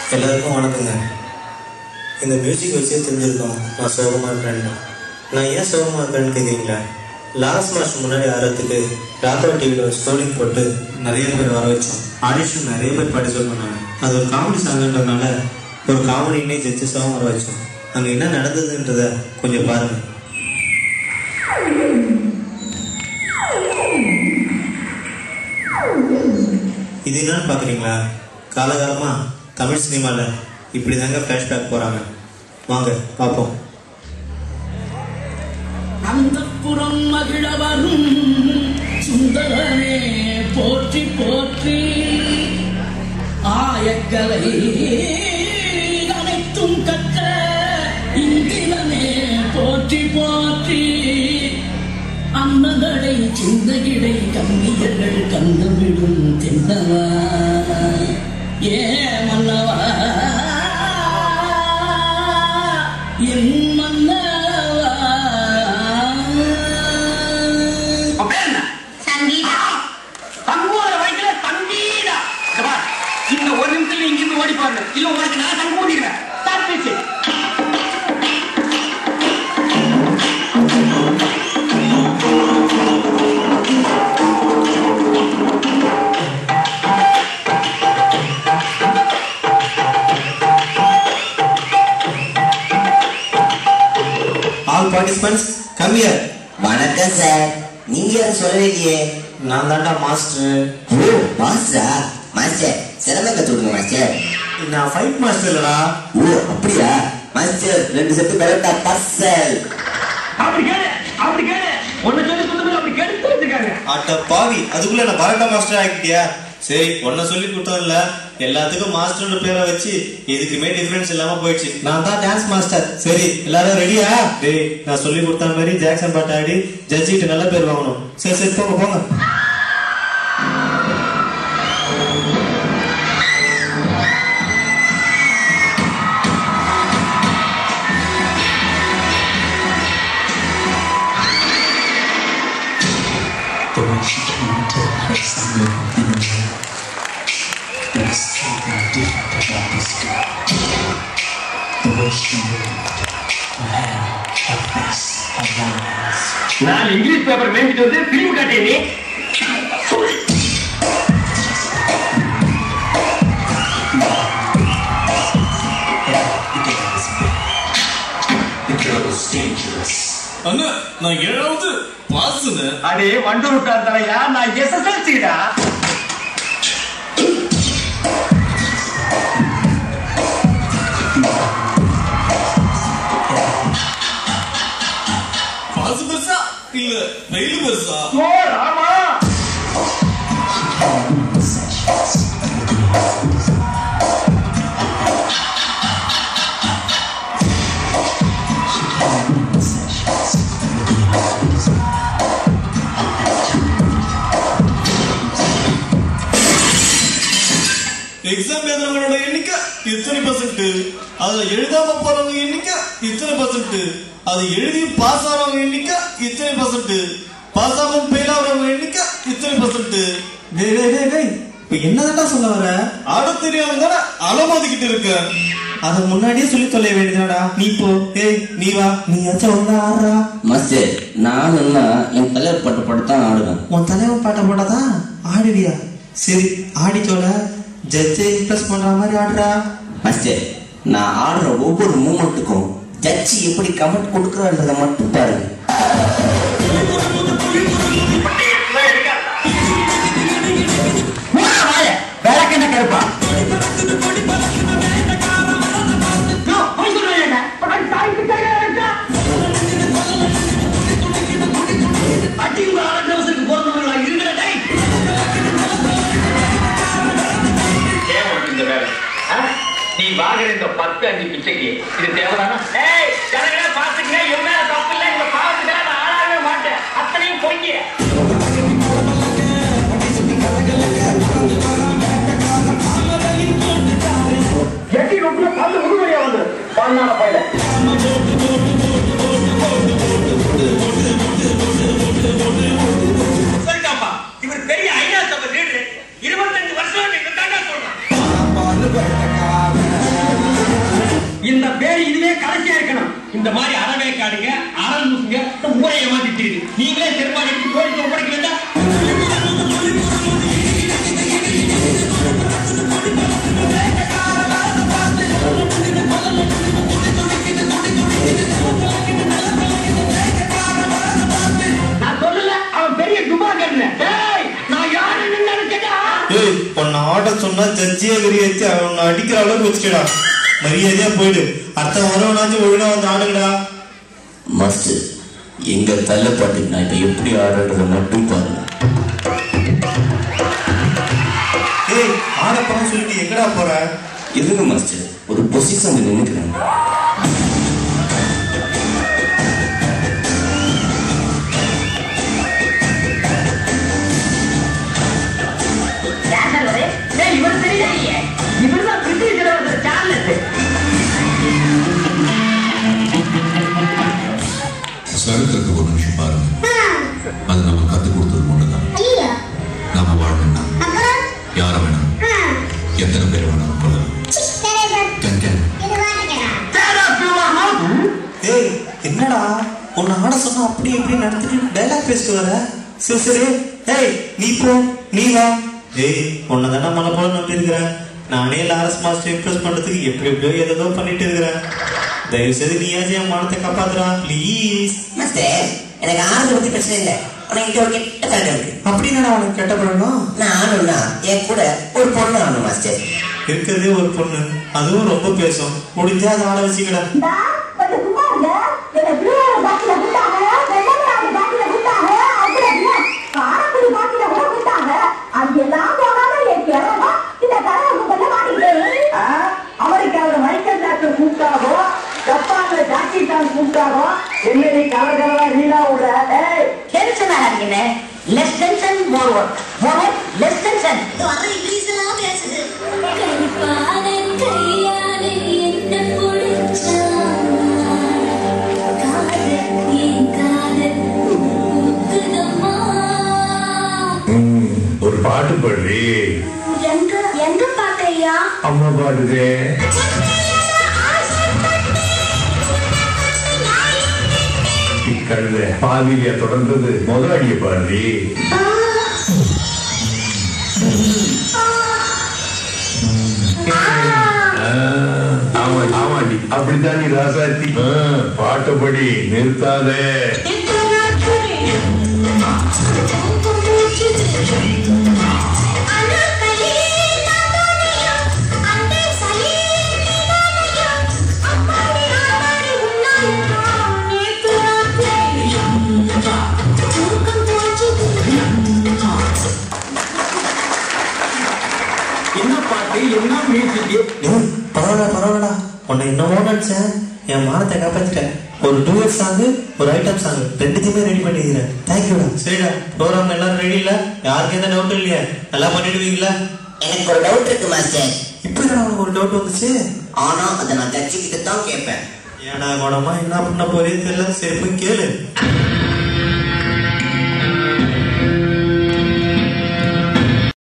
எல்லாருக்கும் வணக்கங்க இந்த மியூசிக் வச்சே தெரிஞ்சிருக்கோம் நான் சோகமாக இருக்கேன்னு நான் ஏன் சோகமாக இருக்கேன்னு கேட்குறீங்களா லாஸ்ட் மாதம் முன்னாடி ஆறதுக்கு டாக்டர் டிவியில் ஸ்டோரிங் போட்டு நிறைய பேர் வர வச்சோம் ஆடிஷன் நிறைய பேர் பார்ட்டிசிபேட் பண்ணாங்க அது ஒரு காமெடி சாங்கன்றதுனால ஒரு காமெடினே ஜட்ஜஸாகவும் வர வச்சோம் அங்கே என்ன நடந்ததுன்றத கொஞ்சம் பாருங்கள் இது என்னன்னு பார்க்குறீங்களா காலகாலமாக தமிழ் சினிமாவில் இப்படி தாங்க ஃப்ளாஷ்பேக் போகிறாங்க வாங்க பார்ப்போம் அந்த புறம் மகிழ வரும் சுந்தரனே போற்றி போற்றி ஆயக்கலை அனைத்தும் கற்ற இந்திரனே போற்றி போற்றி அன்னதடை சிந்தகிடை கண்ணியர்கள் கண்டுவிடும் தென்னவா ஏ மன்னவா என் மன்னவா அப்படி என்ன சங்கீதா தங்கோட வயசுல தங்கீடா இங்க பாரு, இந்த ஒரு நிமிஷத்துல இங்க இருந்து ஓடி பாருங்க இல்ல உங்களுக்கு நான் தங்க ஓடிடுவேன் தப்பிச்சு ஆல் பார்ட்டிசிபென்ட்ஸ் கம்மியர் வணக்கம் சார் நீங்க யாரும் சொல்லவே இல்லையே நான் தாண்டா மாஸ்டர் ஓ மாஸ்டரா மாஸ்டர் சிறந்த கத்து விடுங்க மாஸ்டர் நான் ஃபைட் மாஸ்டர் இல்லடா ஓ அப்படியா மாஸ்டர் ரெண்டு செட்டு கரெக்டா பர்சல் அப்படி கேளு அப்படி கேளு ஒன்னு சொல்லி கொடுத்து அப்படி கெடுத்து வச்சிருக்காங்க அட்ட பாவி அதுக்குள்ள நான் பரோட்டா மாஸ்டர் ஆக்கிட்டியா சரி ஒன்ன சொல்லி கொடுத்தோம்ல எல்லாத்துக்கும் மாஸ்டர்னு பேரை வச்சு எதுக்குமே டிஃபரன்ஸ் இல்லாம போயிடுச்சு நான் தான் டான்ஸ் மாஸ்டர் சரி எல்லாரும் ரெடியா டேய் நான் சொல்லி கொடுத்த மாதிரி ஜாக்சன் பாட்டு ஆடி ஜட்ஜி கிட்ட நல்ல பேர் வாங்கணும் சரி சரி போங்க போங்க The way she came to the place I knew in a way. There was something different about this girl. The way she moved, her hair, her face, her eyes. நான் இங்கிலீஷ் பேப்பர் மேய்ச்சிட்டு வந்து film காட்டியே நீ The girl was dangerous. அண்ணா நான் ஏழாவது பாசுன்னு அடே வண்டு விட்டார் தலையா நான் எஸ்எஸ்எல்சிடா பாசு பெருசா இல்ல வெயில் பெருசா ஓ ராமா எக்ஸாம் எழுதுறவங்களோட எண்ணிக்கை இத்தனை பர்சன்ட் அதுல எழுதாம போறவங்க எண்ணிக்கை இத்தனை பர்சன்ட் அது எழுதி பாஸ் ஆறவங்க எண்ணிக்கை இத்தனை பர்சன்ட் பாஸ் ஆகாம ஃபெயில் ஆகிறவங்க எண்ணிக்கை இத்தனை பர்சன்ட் டேய் டேய் டேய் டேய் இப்போ என்னதான்டா சொல்ல வர ஆட தெரியாம தானே அலமோதிக்கிட்டு இருக்க அதை முன்னாடியே சொல்லி தொலைய வேண்டியதாடா நீ போ ஏய் நீ வா நீ ஏதாச்சும் ஒண்ணு ஆடுறா மாஸ்டர் நானுன்னா என் தலைவர் பட்டு பட்டு தான் ஆடுவேன் உன் தலைவன் பாட்டை போட்டாதான் ஆடுவியா சரி ஆடிச்சோல ஜட்ஜை இம்ப்ரெஸ் பண்ற மாதிரி ஆடுறா மாஸ்டர் நான் ஆடுற ஒவ்வொரு மூமெண்ட்டுக்கும் ஜட்ஜி எப்படி கமெண்ட் கொடுக்குறான்றத மட்டும் பாருங்க விளக்கெண்ண கருப்பா அடிங்க ஆண்டவசுக்கு போறவங்களா இருக்கிற டை ஏன் உனக்கு இந்த வேலை ஆ? நீ வாங்குற இந்த பத்து அஞ்சு பிச்சைக்கு இது தேவைதானா ஏய் ஜனங்களே பாத்துக்கங்க இவன் மேல தப்பு இல்ல இந்த பாவத்துக்கு நான் ஆளாகவே மாட்டேன் அத்தனையும் பொய்ங்க எட்டி ரொம்ப பல்லு முழுமையா வந்து பண்ணான பயில சரிதாப்பா இவர் பெரிய ஐநா சபை லீடர் இருபத்தஞ்சு வருஷம் நீங்க தாண்டா சொல்லணும் இந்த மாதிரி அறவேக்காடுங்க அறந்தூசுங்க ஊரை ஏமாத்திட்டு நீங்களே செருப்பாடி எடுத்து கோரிக்கை ஒப்படைக்க வேண்டாம் நான் சொல்லல அவன் பெரிய டுபாக்கர்னு டேய் நான் யாருன்னு நினைச்சடா ஏய் உன்னை ஆட சொன்னா ஜட்ஜியே வெறியேத்தி அவனை அடிக்கிற அளவுக்கு வச்சுக்கடா மரியாதையா போயிடு அடுத்த வரவனாச்சும் ஒழுங்கா வந்து ஆடுங்கடா மாஸ்டர் எங்க தள்ளப்பாட்டுக்கு நான் இப்ப எப்படி ஆடுறத மட்டும் பாருங்க ஏய் ஆட போறேன்னு சொல்லிட்டு எங்கடா போற எதுங்க மாஸ்டர் ஒரு பொசிஷன் நின்னுக்கிறேன் டேய் இவர் தெரியலையே இவர்தான் பிரிட்டிஷ் இளவரசர் சார்லஸ் சரித்திரத்தை ஒரு நிமிஷம் பாருங்க அது நம்ம கத்து கொடுத்தது ஒண்ணுதான் நாம வாழணும்னா யார வேணும் எத்தனை பேர் வேணாலும் கொள்ளலாம் கேன் கேன் ஏய் என்னடா உன்னை ஆட சொன்னா அப்படி இப்படி நடத்திட்டு டைலாக் பேசிட்டு வர சரி சரி ஏய் நீ போ நீ வா ஏய் உன்னை தானே மலை போல நம்பி இருக்கிறேன் நானே லாரஸ் மாஸ்டர் இம்ப்ரெஸ் பண்றதுக்கு எப்படி எப்படியோ ஏதோ பண்ணிட்டு இருக்கிறேன் தயவு செய்து நீயாச்சும் என் மானத்தை காப்பாத்துறா ப்ளீஸ் மாஸ்டர் எனக்கு ஆறுதல் பத்தி பிரச்சனை இல்லை ஆனா இங்க ஒரு கெட்ட பழக்கம் இருக்கு அப்படின்னா உனக்கு கெட்ட பழக்கம் நான் ஆடணும்னா என் கூட ஒரு பொண்ணு ஆடணும் மாஸ்டர் இருக்கிறதே ஒரு பொண்ணு அதுவும் ரொம்ப பேசும் முடிஞ்சா அதை ஆட வச்சுக்கடா அமெரிக்காவில மைக்கேல் ஜாக்சன் கூப்பிட்டாகோ ஜப்பான்ல ஜாக்கி சான் கூப்பிட்டாகோ என்ன நீ கலர் கலரா வீணா விடுற ஏய் டென்ஷன் ஆகாதீங்கண்ணே less tension more work more work less tension கருப்பான கையாலே என்ன புடிச்சான் காதல் என் காதல் ஊக்குதம்மா ஒரு பாட்டு பாடுறி எங்க எங்க பாக்கையா அம்மா பாடுதே கழுத பாதியில தொடர்ந்தது முதல் அடிய பாடுறி ஆமா ஆமாடி அப்படித்தான் நீ ராசாத்தி பாட்டபடி நிறுத்தாதே என்ன பாட்டு என்ன மியூசிக் ஏய், பரவாயில்ல பரவாயில்லடா உன்னை என்னமோ நினைச்சேன் என் மானத்தை காப்பாத்திட்டேன் ஒரு டூயட் சாங் ஒரு ஐட்டம் சாங் ரெண்டுத்தையுமே ரெடி பண்ணிக்கிறேன் தேங்க்யூடா சரிடா ப்ரோக்ராம் எல்லாரும் ரெடி இல்ல யாருக்கு எந்த டவுட் இல்லையா நல்லா பண்ணிடுவீங்களா எனக்கு ஒரு டவுட் இருக்கு மாஸ்டர் இப்படி உனக்கு ஒரு டவுட் வந்துச்சு ஆனா அதை நான் தச்சுக்கிட்டு தான் கேட்பேன் ஏடா குணமா என்ன பண்ண போறே தெரியல சரி போய் கேளு